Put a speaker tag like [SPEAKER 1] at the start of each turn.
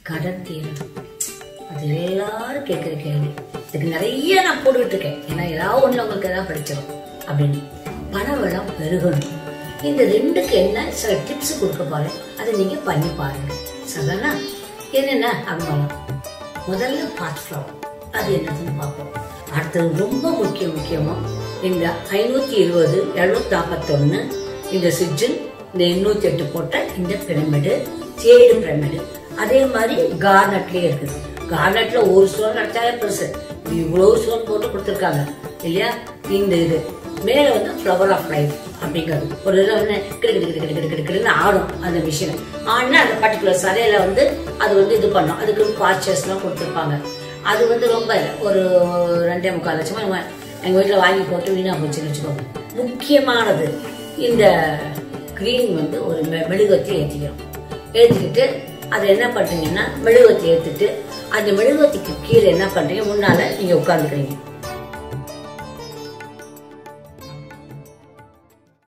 [SPEAKER 1] கடன் தீரணும் அது எல்லாரும் கேட்குற கேள்வி இதுக்கு நிறைய நான் போட்டுக்கிட்டு இருக்கேன் ஏன்னா ஏதாவது ஒண்ணு உங்களுக்கு ஏதாவது படிச்சிடும் அப்படின்னு பண வளம் பெருகணும் இந்த ரெண்டுக்கு என்ன சில டிப்ஸ் கொடுக்க போறேன் அதை நீங்க பண்ணி பாருங்க சரிதானா என்னென்ன அனுபவம் முதல்ல பாத் ஃப்ளவர் அது என்னதுன்னு பார்ப்போம் அடுத்தது ரொம்ப முக்கிய முக்கியமா இந்த ஐநூத்தி இருபது எழுநூத்தி நாற்பத்தொன்னு இந்த சிஜின் இந்த எண்ணூத்தி எட்டு போட்ட இந்த பிரமிடு சேடு பிரமிடு அதே மாதிரி கார்னட்லயே இருக்குது கார்னட்ல ஒரு ஸ்டோன் அடிச்சாலே பெருசு இவ்வளவு ஸ்டோன் போட்டு கொடுத்துருக்காங்க இல்லையா இந்த இது மேல வந்து ஃப்ளவர் ஆஃப் லைஃப் அப்படிங்கிறது ஒரு இதில் வந்து கிடு கிடு கிடு கிடு கிடு கிடு கிடுன்னு ஆடும் அந்த மிஷின் ஆடினா அந்த பர்டிகுலர் சதையில வந்து அது வந்து இது பண்ணும் அதுக்கு பாச்சர்ஸ்லாம் கொடுத்துருப்பாங்க அது வந்து ரொம்ப இல்லை ஒரு ரெண்டே முக்கால் லட்சமா நம்ம எங்க வீட்டில் வாங்கி போட்டு வீணா போச்சுன்னு வச்சுக்கோங்க முக்கியமானது இந்த கிரீன் வந்து ஒரு மெ- மெழுகுவர்த்தி ஏற்றிக்கிறோம் ஏற்றிக்கிட்டு அதை என்ன பண்றீங்கன்னா மெழுகுவர்த்தி ஏற்றிட்டு அந்த மெழுகுவர்த்திக்கு கீழே என்ன பண்றீங்க முன்னால நீங்க உட்காந்துக்கிறீங்க